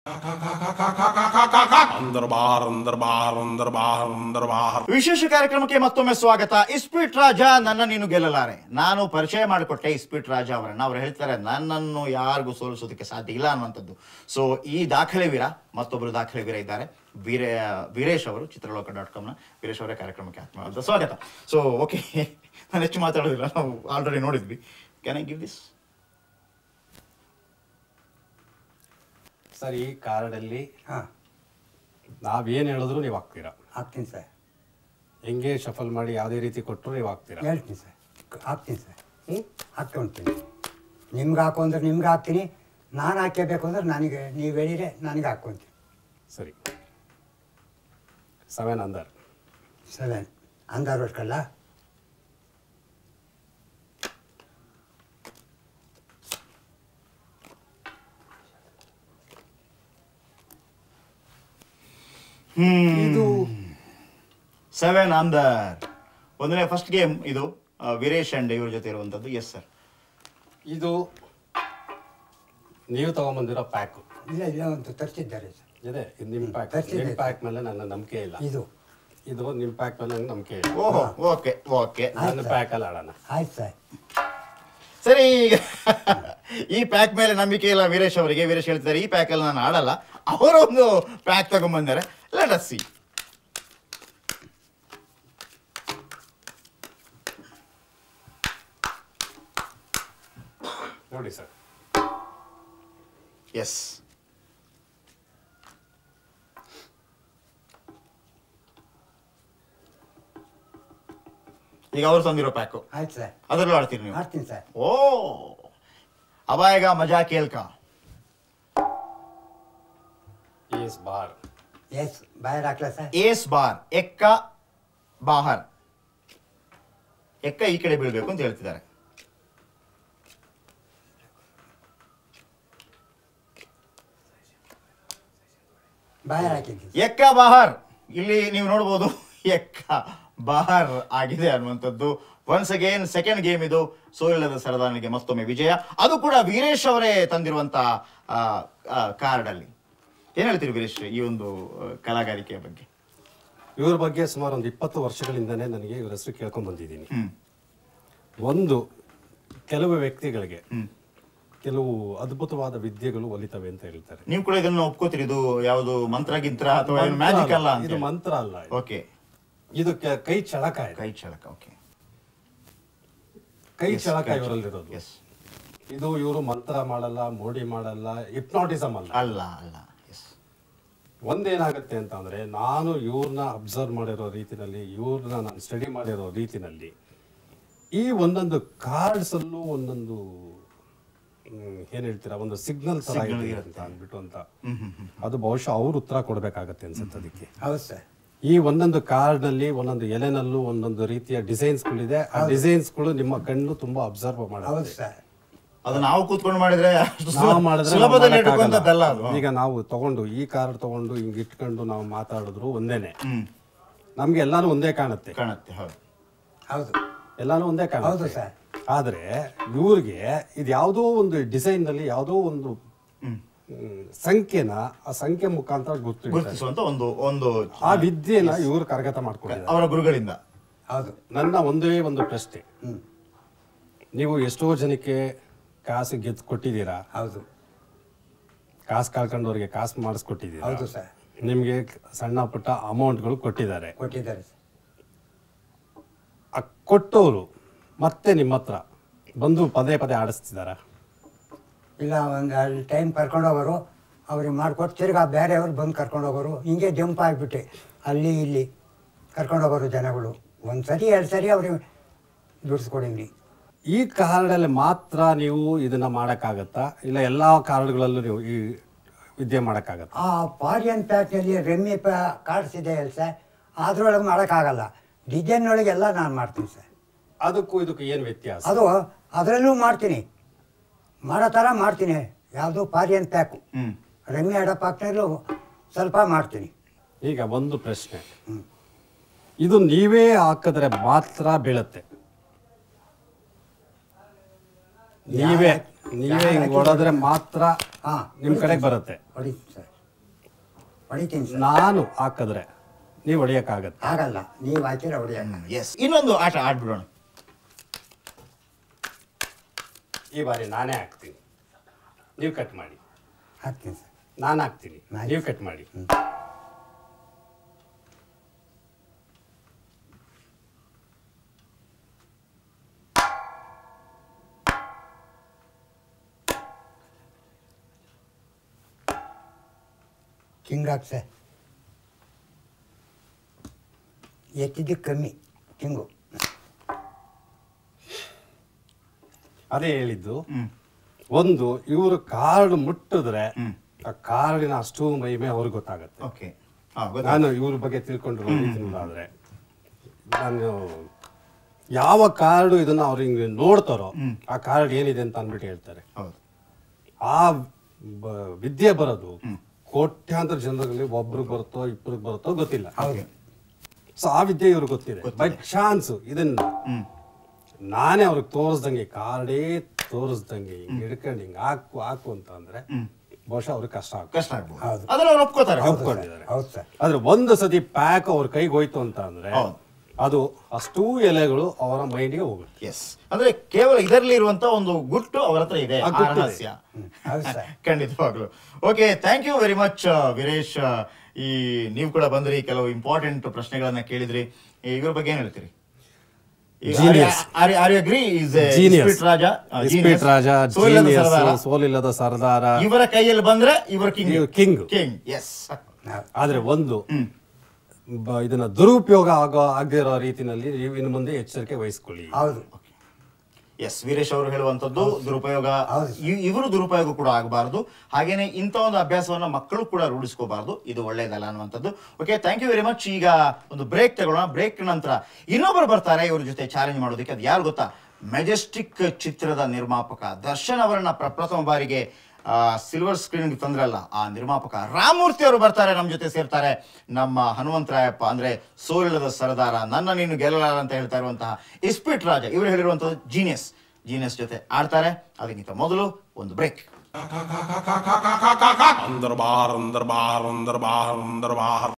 अंदर बाहर अंदर बाहर अंदर बाहर अंदर बाहर ವಿಶೇಷ ಕಾರ್ಯಕ್ರಮಕ್ಕೆ ಮತ್ತೊಮ್ಮೆ ಸ್ವಾಗತ ಇಸ್ಪಿಟ್ ರಾಜ ನನ್ನ ನೀನು ಗೆಲ್ಲಲಾರೆ ನಾನು ಪರಿಚಯ ಮಾಡಿಕೊಟ್ಟೆ ಇಸ್ಪಿಟ್ ರಾಜ ಅವರನ್ನ ಅವ್ರು ಹೇಳ್ತಾರೆ ನನ್ನನ್ನು ಯಾರಿಗೂ ಸೋಲಿಸೋದಕ್ಕೆ ಸಾಧ್ಯ ಇಲ್ಲ ಅನ್ನುವಂಥದ್ದು ಸೊ ಈ ದಾಖಲೆ ವೀರ ಮತ್ತೊಬ್ಬರು ದಾಖಲೆ ವೀರ ಇದ್ದಾರೆ ವೀರೇ ವೀರೇಶ್ ಅವರು ಚಿತ್ರಲೋಕ ಡಾಟ್ ಕಾಮ್ನ ವೀರೇಶ್ ಅವರೇ ಕಾರ್ಯಕ್ರಮಕ್ಕೆ ಆತ್ಮವಾದ ಸ್ವಾಗತ ಸೊ ಓಕೆ ನಾನು ಹೆಚ್ಚು ಮಾತಾಡೋದಿಲ್ಲ ನಾವು ಆಲ್ರೆಡಿ ನೋಡಿದ್ವಿ can I give this sir ಈ ಕಾರ್ಡಲ್ಲಿ ಹಾಂ ನಾವೇನು ಹೇಳಿದ್ರು ನೀವು ಹಾಕ್ತೀರಾ ಹಾಕ್ತೀನಿ ಸರ್ ಹೆಂಗೆ ಶಫಲ್ ಮಾಡಿ ಯಾವುದೇ ರೀತಿ ಕೊಟ್ಟರು ನೀವು ಹಾಕ್ತೀರಾ ಹೇಳ್ತೀನಿ ಸರ್ ಹಾಕ್ತೀನಿ ಸರ್ ಹ್ಞೂ ಹಾಕ್ಕೊಂತೀನಿ ನಿಮ್ಗೆ ಹಾಕು ಅಂದ್ರೆ ನಿಮ್ಗೆ ಹಾಕ್ತೀನಿ ನಾನು ಹಾಕಬೇಕು ಅಂದ್ರೆ ನನಗೆ ನೀವು ಹೇಳಿದ್ರೆ ನನಗೆ ಹಾಕ್ಕೊಂತೀನಿ ಸರಿ ಸೆವೆನ್ ಅಂದರ್ ಸೆವೆನ್ ಅಂದಾರು ವರ್ಷಕ್ಕಲ್ಲ ಇದು ಸೆವೆನ್ ಅಂದರ್ ಒಂದನೇ ಫಸ್ಟ್ ಗೇಮ್ ಇದು ಆ, ವೀರೇಶ್ ಅಂಡ್ ಇವ್ರ ಜೊತೆ ಇರುವಂಥದ್ದು ಎಸ್ ಸರ್ ಇದು ನೀವು ತಗೊಂಬಂದಿರೋ ಪ್ಯಾಕು ಇಲ್ಲ ಇಲ್ಲ ಒಂದು ತರಿಸಿದ್ದಾರೆ ಸರ್ ಇದೆ ಇದು ನಿಮ್ಮ ಪ್ಯಾಕ್ ತರ್ಸಿದೆ. ನಿಮ್ಮ ಪ್ಯಾಕ್ ಮೇಲೆ ನನ್ನ ನಂಬಿಕೆ ಇಲ್ಲ ಇದು ಇದು ನಿಮ್ಮ ಪ್ಯಾಕ್ ಮೇಲೆ ನನಗೆ ನಂಬಿಕೆ ಇಲ್ಲ ಓಹೋ ಓಕೆ ಓಕೆ ನನ್ನ ಪ್ಯಾಕಲ್ಲಿ ಆಡೋಣ ಆಯ್ತು ಸರ್ ಸರಿ ಈಗ ಈ ಪ್ಯಾಕ್ ಮೇಲೆ ನಂಬಿಕೆ ಇಲ್ಲ ವೀರೇಶ್ ಅವರಿಗೆ ವೀರೇಶ್ ಹೇಳ್ತಾರೆ ಈ ಪ್ಯಾಕ್ ಅಲ್ಲಿ ನಾನು ಆಡಲ್ಲ ಅವರು ಒಂದು ಪ್ಯಾಕ್ ತಗೊಂಡ್ಬಂದಾರೆ ಲೆಟ್ ಅಸ್ ಸಿ ನೋಡಿ ಸರ್ ಎಸ್ ಈಗ ಅವ್ರು ತಂದಿರೋ ಪ್ಯಾಕು ಆಯ್ತು ಸರ್ ಅದರಲ್ಲೂ ಆಡ್ತೀರಿ ನೀವು ಮಾಡ್ತೀನಿ ಸರ್ ಓ ಅವಾಯಗ ಮಜಾ ಕೇಳ್ಕ ಈಸ್ ಬಾರ್ ಎಸ್ ಬಾಯರ್ ಹಾಕ್ಲಾ ಸರ್ ಏಸ್ ಬಾರ್ ಎಕ್ಕ ಬಾಹರ್ ಎಕ್ಕ ಈ ಕಡೆ ಬೀಳ್ಬೇಕು ಅಂತ ಹೇಳ್ತಿದ್ದಾರೆ ಬಾಯರ್ ಹಾಕಿದ್ದೀನಿ ಎಕ್ಕ ಬಹಾರ್ ಇಲ್ಲಿ ನೀವು ನೋಡ್ಬೋದು ಎಕ್ಕ ಬಹಾರ್ ಆಗಿದೆ ಅನ್ನುವಂಥದ್ದು ಒನ್ಸ್ ಅಗೇನ್ ಸೆಕೆಂಡ್ ಗೇಮ್ ಇದು ಸೋಲಿಲ್ಲದ ಸರದಾನಿಗೆ ಮತ್ತೊಮ್ಮೆ ವಿಜಯ ಅದು ಕೂಡ ವೀರೇಶ್ ಅವರೇ ತಂದಿರುವಂತ ಕಾರ್ಡ್ ಅಲ್ಲಿ ಏನ್ ಹೇಳ್ತೀರಿ ವೀರೇಶ್ ಈ ಒಂದು ಆ, ಕಲಾಗಾರಿಕೆಯ ಬಗ್ಗೆ ಇವ್ರ ಬಗ್ಗೆ ಸುಮಾರು ಒಂದು ಇಪ್ಪತ್ತು ವರ್ಷಗಳಿಂದನೇ ನನಗೆ ಇವ್ರ ಹೆಸರು ಕೇಳ್ಕೊಂಡ್ ಬಂದಿದ್ದೀನಿ ಹ್ಮ್ ಒಂದು ಕೆಲವು ವ್ಯಕ್ತಿಗಳಿಗೆ ಹ್ಮ್ ಕೆಲವು ಅದ್ಭುತವಾದ ವಿದ್ಯೆಗಳು ಒಲಿತವೆ ಅಂತ ಹೇಳ್ತಾರೆ ನೀವು ಕೂಡ ಇದನ್ನು ಒಪ್ಕೋತೀರಿ ಇದು ಯಾವುದು ಮಂತ್ರ ಗಿಂತ್ರ ಅಥವಾ ಏನು ಮಂತ್ರ ಮ್ಯಾಜಿಕ್ ಅಲ್ಲ ಅಲ್ಲ, ಇದು ಅಂತ ಮಂತ್ರ ಅಲ್ಲ ಇದು. ಓಕೆ ಇದು ಕೆ- ಕೈ ಚಳಕ ಇದೆ ಕೈ ಚಳಕ ಓಕೆ ಕೈ ಚಳಕ ಇವರಲ್ಲಿರೋದು ಎಸ್ ಇದು ಇವರು ಮಂತ್ರ ಮಾಡಲ್ಲ ಮೋಡಿ ಮಾಡಲ್ಲ ಹಿಪ್ನಾಟಿಸಮ್ ಅಲ್ಲ ಅಲ್ಲ ಅಲ್ಲ ಎಸ್ ಒಂದೇನಾಗುತ್ತೆ ಅಂತ ಅಂದ್ರೆ ನಾನು ಇವ್ರನ್ನ ಅಬ್ಸರ್ವ್ ಮಾಡಿರೋ ರೀತಿನಲ್ಲಿ ಇವ್ರನ್ನ ನಾನು ಸ್ಟಡಿ ಮಾಡಿರೋ ರೀತಿನಲ್ಲಿ ಈ ಒಂದೊಂದು ಕಾರ್ಡ್ಸ್ ಅಲ್ಲೂ ಒಂದೊಂದು ಹ್ಮ್, ಏನ್ ಹೇಳ್ತೀರಾ ಒಂದು ಸಿಗ್ನಲ್ ತರ Signal ಇದೆ ಇರುತ್ತೆ. ಅಂತ ಅಂದ್ಬಿಟ್ಟು ಅಂತ ಅದು ಬಹುಶಃ ಅವ್ರು ಉತ್ತರ ಕೊಡ್ಬೇಕಾಗತ್ತೆ ಅನ್ಸುತ್ತೆ ಅದಕ್ಕೆ ಹೌದು ಸರ್ ಈ ಒಂದೊಂದು ಕಾರ್ಡ್ ನಲ್ಲಿ ಒಂದೊಂದು ಎಲೆನಲ್ಲೂ ಒಂದೊಂದು ರೀತಿಯ ಡಿಸೈನ್ಸ್ ಗಳಿದೆ ಆ ಡಿಸೈನ್ಸ್ ಗಳು ನಿಮ್ಮ ಕಣ್ಣು ತುಂಬಾ ಅಬ್ಸರ್ವ್ ಹೌದು ಮಾಡುತ್ತೆ ಸರ್ ಅದು ನಾವು ಕೂತ್ಕೊಂಡು ಮಾಡಿದ್ರೆ ಅಷ್ಟು ನಾವು ಮಾಡಿದ್ರೆ ನಾವು ಸುಲಭದಲ್ಲಿ ಮಾಡಕ್ಕಾಗಲ್ಲ. ಇಟ್ಕೊಂಡದ್ದಲ್ಲ ಅದು ಈಗ ನಾವು ತಗೊಂಡು ಈ ಕಾರ್ಡ್ ತಗೊಂಡು ಹಿಂಗ್ ಇಟ್ಕೊಂಡು ನಾವು ಮಾತಾಡಿದ್ರು ಒಂದೇನೆ ಹ್ಮ್ ನಮ್ಗೆ ಎಲ್ಲಾನು ಒಂದೇ ಕಾಣುತ್ತೆ ಕಾಣುತ್ತೆ ಹೌದು ಹೌದು ಎಲ್ಲಾನು ಒಂದೇ ಹೌದು ಕಾಣುತ್ತೆ ಸರ್ ಆದ್ರೆ ಇವ್ರಿಗೆ ಇದು ಯಾವುದೋ ಒಂದು ಡಿಸೈನ್ ನಲ್ಲಿ ಯಾವುದೋ ಒಂದು ಹ್ಮ್ ಹ್ಮ್, ಸಂಖ್ಯೆನ ಆ ಸಂಖ್ಯೆ ಮುಖಾಂತರ ಗುರ್ತು ಗುರುತಿಸುವಂತ ಒಂದು ಒಂದು ಆ ವಿದ್ಯೆನ ಇವ್ರು ಕರಗತ ಮಾಡ್ಕೊಂಡಿದ್ದಾರೆ ಅವರ ಗುರುಗಳಿಂದ ಹೌದು ನನ್ನ ಒಂದೇ ಒಂದು ಪ್ರಶ್ನೆ ಹ್ಞೂ ನೀವು ಎಷ್ಟೋ ಜನಕ್ಕೆ ಕಾಸು ಗೆದ್ದು ಕೊಟ್ಟಿದ್ದೀರಾ ಹೌದು ಕಾಸು ಕಳ್ಕೊಂಡವ್ರಿಗೆ ಕಾಸು ಮಾಡಿಸ್ಕೊಟ್ಟಿದ್ದೀರಾ ಹೌದು ಸರ್ ನಿಮಗೆ ಸಣ್ಣ ಪುಟ್ಟ ಅಮೌಂಟ್ಗಳು ಕೊಟ್ಟಿದ್ದಾರೆ ಕೊಟ್ಟಿದ್ದಾರೆ ಸರ್ ಆ ಕೊಟ್ಟವರು ಮತ್ತೆ ನಿಮ್ಮ ಹತ್ರ ಬಂದು ಪದೇ ಪದೇ ಆಡಿಸ್ತಿದಾರ ಇಲ್ಲ ಒಂದು ಅಲ್ಲಿ ಟೈಮ್ ಕರ್ಕೊಂಡು ಹೋಗೋರು ಅವ್ರಿಗೆ ಮಾಡಿಕೊಟ್ಟು ತಿರ್ಗಾ ಬೇರೆಯವ್ರು ಬಂದು ಕರ್ಕೊಂಡು ಹೋಗೋರು ಹಿಂಗೆ ಜಂಪ್ ಆಗಿಬಿಟ್ಟೆ ಅಲ್ಲಿ ಇಲ್ಲಿ ಕರ್ಕೊಂಡು ಹೋಗೋರು ಜನಗಳು ಒಂದು ಸರಿ ಎರಡು ಸರಿ ಅವ್ರಿಗೆ ದುಡಿಸ್ಕೊಡಿವ್ರಿ ಈ ಕಾರ್ಡಲ್ಲಿ ಮಾತ್ರ ನೀವು ಇದನ್ನ ಮಾಡೋಕ್ಕಾಗತ್ತಾ ಇಲ್ಲ ಎಲ್ಲ ಕಾರ್ಡ್ಗಳಲ್ಲೂ ನೀವು ಈ ವಿದ್ಯೆ ಮಾಡೋಕ್ಕಾಗತ್ತಾ ಆ ಪಾರಿಯನ್ ಪ್ಯಾಕ್ನಲ್ಲಿ ರೆಮ್ಮಿ ಪ್ಯಾ ಕಾರ್ಡ್ಸ್ ಇದೆ ಅಲ್ಲ ಸರ್ ಅದ್ರೊಳಗೆ ಮಾಡೋಕ್ಕಾಗಲ್ಲ ಡಿಸೈನ್ ಒಳಗೆಲ್ಲ ನಾನು ಮಾಡ್ತೀನಿ ಸರ್ ಅದಕ್ಕೂ ಇದಕ್ಕೂ ಏನು ವ್ಯತ್ಯಾಸ ಅದು ಅದರಲ್ಲೂ ಮಾಡ್ತೀನಿ ಮಾಡೋ ಥರ ಮಾಡ್ತೀನಿ ಯಾವುದು ಪಾರಿಯನ್ ಪ್ಯಾಕು ಹ್ಮ್ ರೆಮ್ಮಿ ಅಡ ಪ್ಯಾಕ್ನಲ್ಲೂ ಸ್ವಲ್ಪ ಮಾಡ್ತೀನಿ ಈಗ ಒಂದು ಪ್ರಶ್ನೆ ಇದು ನೀವೇ ಹಾಕಿದ್ರೆ ಮಾತ್ರ ಬೀಳುತ್ತೆ ನೀವೇ ನೀವೇ ಹಿಂಗ್ ಹೊಡೆದ್ರೆ ಮಾತ್ರ ಹಾಂ ನಿಮ್ ಕಡೆಗೆ ಬರುತ್ತೆ ಹೊಡಿತೀನಿ ಸರ್ ಹೊಡಿತೀನಿ ಸರ್ ನಾನು ಹಾಕಿದ್ರೆ ನೀವು ಹೊಡಿಯೋಕ್ಕಾಗತ್ತೆ ಆಗಲ್ಲ ನೀವು ಹಾಕಿರ ಹೊಡಿಯಲ್ಲ ಎಸ್ ಇನ್ನೊಂದು ಆಟ ಆಡ್ಬಿಡೋಣ ಈ ಬಾರಿ ನಾನೇ ಹಾಕ್ತೀನಿ ನೀವು ಕಟ್ ಮಾಡಿ ಹಾಕ್ತೀನಿ ಸರ್ ನಾನು ಹಾಕ್ತೀನಿ ಆಯ್ತು. ನೀವು ಕಟ್ ಮಾಡಿ ಕಿಂಗ್ ಹಾಕ್ ಸರ್ ಎತ್ತಿದ್ದಕ್ಕೆ ಕಮ್ಮಿ ಕಿಂಗು ಅದೇ ಹೇಳಿದ್ದು ಹ್ಮ್ ಒಂದು ಇವರು ಕಾರ್ಡ್ ಮುಟ್ಟಿದ್ರೆ ಹ್ಮ್. ಆ ಕಾರ್ಡಿನ ಅಷ್ಟು ಮಹಿಮೆ ಅವ್ರಿಗೆ ಗೊತ್ತಾಗತ್ತೆ ಓಕೆ ಹಾ ಗೊತ್ತಾಯ್ತು. ನಾನು ಇವ್ರ ಬಗ್ಗೆ ತಿಳ್ಕೊಂಡಿರೋ ರೀತಿನಲ್ಲಾದ್ರೆ ನಾನು ಯಾವ ಕಾರ್ಡು ಇದನ್ನ ಅವ್ರು ಹಿಂಗೆ ನೋಡ್ತಾರೋ ಆ ಕಾರ್ಡ್ ಏನಿದೆ ಅಂತ ಅಂದ್ಬಿಟ್ಟು ಹೇಳ್ತಾರೆ ಹೌದು ಆ ಬ- ವಿದ್ಯೆ ಬರೋದು ಕೋಟ್ಯಾಂತರ ಜನರಲ್ಲಿ ಒಬ್ರಿಗೆ ಬರುತ್ತೋ ಇಬ್ಬರಿಗೆ ಬರುತ್ತೋ ಗೊತ್ತಿಲ್ಲ ಹೌದು ಸೊ ಆ ವಿದ್ಯೆ ಇವ್ರಿಗೆ ಗೊತ್ತಿದೆ ಬೈ ಚಾನ್ಸ್ ಇದನ್ನ ಹ್ಮ್ ನಾನೇ ಅವ್ರಿಗೆ ತೋರಿಸ್ದಂಗೆ ಕಾರ್ಡೇ ತೋರಿಸ್ದಂಗೆ ಹಿಂಗ್ ಹಿಡ್ಕೊಂಡು ಹಿಂಗ್ ಹಾಕು ಹಾಕು ಅಂತ ಅಂದ್ರೆ ಬಹುಶಃ ಅವ್ರಿಗೆ ಕಷ್ಟ ಆಗುತ್ತೆ ಕಷ್ಟ ಆಗ್ಬೋದು ಹೌದು. ಅದನ್ನ ಅವ್ರು ಒಪ್ಕೋತಾರೆ ಹೌದು ಒಪ್ಕೊಂಡಿದ್ದಾರೆ. ಸರ್ ಹೌದು ಸರ್ ಆದ್ರೆ ಒಂದು ಸತಿ ಪ್ಯಾಕ್ ಅವ್ರ ಕೈಗೆ ಹೋಯ್ತು ಅಂತ ಅಂದ್ರೆ ಹೌದು. ಅದು ಅಷ್ಟೂ ಎಲೆಗಳು ಅವರ ಮೈಂಡ್ಗೆ ಹೋಗುತ್ತೆ ಎಸ್ ಅಂದ್ರೆ ಕೇವಲ ಇದರಲ್ಲಿ ಇರುವಂತ ಒಂದು ಗುಟ್ಟು ಅವರ ಹತ್ರ ಇದೆ ಆ ಆ ಗುಟ್ಟಿದೆ. ರಹಸ್ಯ ಹೌದು ಸರ್ ಖಂಡಿತವಾಗ್ಲು okay thank you very much Veeresh ಆ, ಈ ನೀವು ಕೂಡ ಬಂದ್ರಿ ಕೆಲವು ಇಂಪಾರ್ಟೆಂಟ್ ಪ್ರಶ್ನೆಗಳನ್ನ ಕೇಳಿದ್ರಿ ಈ ಇವ್ರ ಬಗ್ಗೆ ಏನ್ ಹೇಳ್ತೀರಿ Genius. ಅಗ್ರಿ ಇಸ್ ಜೀನಿಯಸ್ ರಾಜ ಆ, ಇಸ್ಪೀಟ್ genius. ರಾಜ ಸೋಲಿಲ್ಲದ ಜೀನಿಯಸ್ ಸರ್ದಾರ. ಸೋಲಿಲ್ಲದ ಸರ್ದಾರ ಇವರ ಕೈಯಲ್ಲಿ ಬಂದ್ರೆ ಇವರ ಕಿಂಗ್ ಇವ್ರು king. ಕಿಂಗ್ ಎಸ್ ಆದ್ರೆ ಒಂದು ಬ- ಇದನ್ನ ದುರುಪಯೋಗ ಆಗೋ ಆಗದಿರೋ ರೀತಿನಲ್ಲಿ ನೀವು ಇನ್ನು ಮುಂದೆ ಎಚ್ಚರಿಕೆ ವಹಿಸ್ಕೊಳ್ಳಿ ಹೌದು ಎಸ್ ವೀರೇಶ್ ಅವರು ಹೇಳುವಂತದ್ದು ದುರುಪಯೋಗ ಹೌದು. ಇ- ಇವರು ದುರುಪಯೋಗ ಕೂಡ ಆಗಬಾರದು ಹಾಗೇನೆ ಇಂಥ ಒಂದು ಅಭ್ಯಾಸವನ್ನ ಮಕ್ಕಳು ಕೂಡ ರೂಢಿಸ್ಕೋಬಾರದು ಇದು ಒಳ್ಳೇದಲ್ಲ ಅನ್ನುವಂಥದ್ದು okay thank you very much ಈಗ ಒಂದು ಬ್ರೇಕ್ ತಗೊಳ್ಳೋಣ ಬ್ರೇಕ್ ನಂತರ ಇನ್ನೊಬ್ಬರು ಬರ್ತಾರೆ ಇವ್ರ ಜೊತೆ ಚಾಲೆಂಜ್ ಮಾಡೋದಕ್ಕೆ ಅದು ಯಾರು ಗೊತ್ತಾ ಮೆಜೆಸ್ಟಿಕ್ ಚಿತ್ರದ ನಿರ್ಮಾಪಕ ದರ್ಶನ್ ಅವರನ್ನ ಪ್ರಪ್ರಥಮ ಬಾರಿಗೆ ಸಿಲ್ವರ್ ಸ್ಕ್ರೀನ್ ತಂದ್ರಲ್ಲ ಆ ನಿರ್ಮಾಪಕ ರಾಮಮೂರ್ತಿ ಅವರು ಬರ್ತಾರೆ ನಮ್ಮ ಜೊತೆ ಸೇರ್ತಾರೆ ನಮ್ಮ ಹನುಮಂತರಾಯಪ್ಪ ಅಂದ್ರೆ ಸೋಲಿಲ್ಲದ ಸರದಾರ ನನ್ನ ನೀನು ಗೆಲ್ಲಲಾರ ಅಂತ ಹೇಳ್ತಾ ಇರುವಂತಹ ಇಸ್ಪಿಟ್ ರಾಜ ಇವರು ಹೇಳಿರುವಂತಹ ಜೀನಿಯಸ್ ಜೀನಿಯಸ್ ಜೊತೆ ಆಡ್ತಾರೆ ಅದಕ್ಕಿಂತ ಮೊದಲು ಒಂದು ಬ್ರೇಕ್ अंदर बाहर अंदर बाहर अंदर बाहर अंदर बाहर